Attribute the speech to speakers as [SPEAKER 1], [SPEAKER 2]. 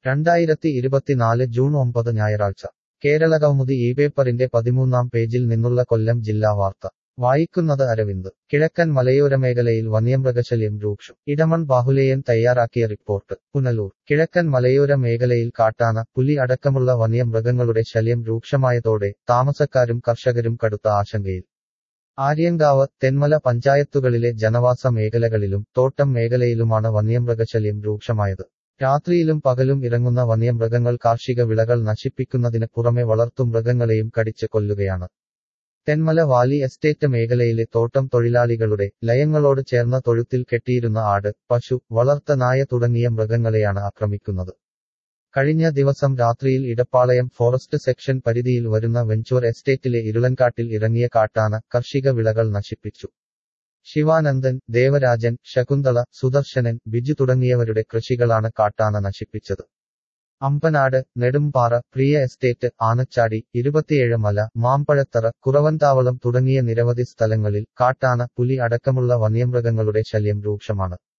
[SPEAKER 1] രണ്ടായിരത്തി ഇരുപത്തിനാല് ജൂൺ ഒമ്പത് ഞായറാഴ്ച കേരളകൗമുദി ഈ പേപ്പറിന്റെ പതിമൂന്നാം പേജിൽ നിന്നുള്ള കൊല്ലം ജില്ലാ വാർത്ത വായിക്കുന്നത് അരവിന്ദ് കിഴക്കൻ മലയോരമേഖലയിൽ വന്യമൃഗശല്യം രൂക്ഷം ഇടമൺ ബാഹുലേയൻ തയ്യാറാക്കിയ റിപ്പോർട്ട് പുനലൂർ കിഴക്കൻ മലയോര മേഖലയിൽ കാട്ടാന പുലി അടക്കമുള്ള വന്യമൃഗങ്ങളുടെ ശല്യം രൂക്ഷമായതോടെ താമസക്കാരും കർഷകരും കടുത്ത ആശങ്കയിൽ ആര്യങ്കാവ് തെന്മല പഞ്ചായത്തുകളിലെ ജനവാസ മേഖലകളിലും തോട്ടം മേഖലയിലുമാണ് വന്യമൃഗശല്യം രൂക്ഷമായത് രാത്രിയിലും പകലും ഇറങ്ങുന്ന വന്യമൃഗങ്ങൾ കാർഷിക വിളകൾ നശിപ്പിക്കുന്നതിന് പുറമെ വളർത്തുമൃഗങ്ങളെയും കടിച്ച് കൊല്ലുകയാണ് തെന്മല വാലി എസ്റ്റേറ്റ് മേഖലയിലെ തോട്ടം തൊഴിലാളികളുടെ ലയങ്ങളോട് ചേർന്ന തൊഴുത്തിൽ കെട്ടിയിരുന്ന ആട് പശു വളർത്ത നായ തുടങ്ങിയ മൃഗങ്ങളെയാണ് ആക്രമിക്കുന്നത് കഴിഞ്ഞ ദിവസം രാത്രിയിൽ ഇടപ്പാളയം ഫോറസ്റ്റ് സെക്ഷൻ പരിധിയിൽ വരുന്ന വെഞ്ചൂർ എസ്റ്റേറ്റിലെ ഇരുളൻകാട്ടിൽ ഇറങ്ങിയ കാട്ടാന കാർഷിക വിളകൾ നശിപ്പിച്ചു ശിവാനന്ദൻ ദേവരാജൻ ശകുന്തള സുദർശനൻ ബിജു തുടങ്ങിയവരുടെ കൃഷികളാണ് കാട്ടാന നശിപ്പിച്ചത് അമ്പനാട് നെടുമ്പാറ പ്രിയ എസ്റ്റേറ്റ് ആനച്ചാടി ഇരുപത്തിയേഴ് മല മാമ്പഴത്തറ കുറവന്താവളം തുടങ്ങിയ നിരവധി സ്ഥലങ്ങളിൽ കാട്ടാന പുലി അടക്കമുള്ള വന്യമൃഗങ്ങളുടെ ശല്യം രൂക്ഷമാണ്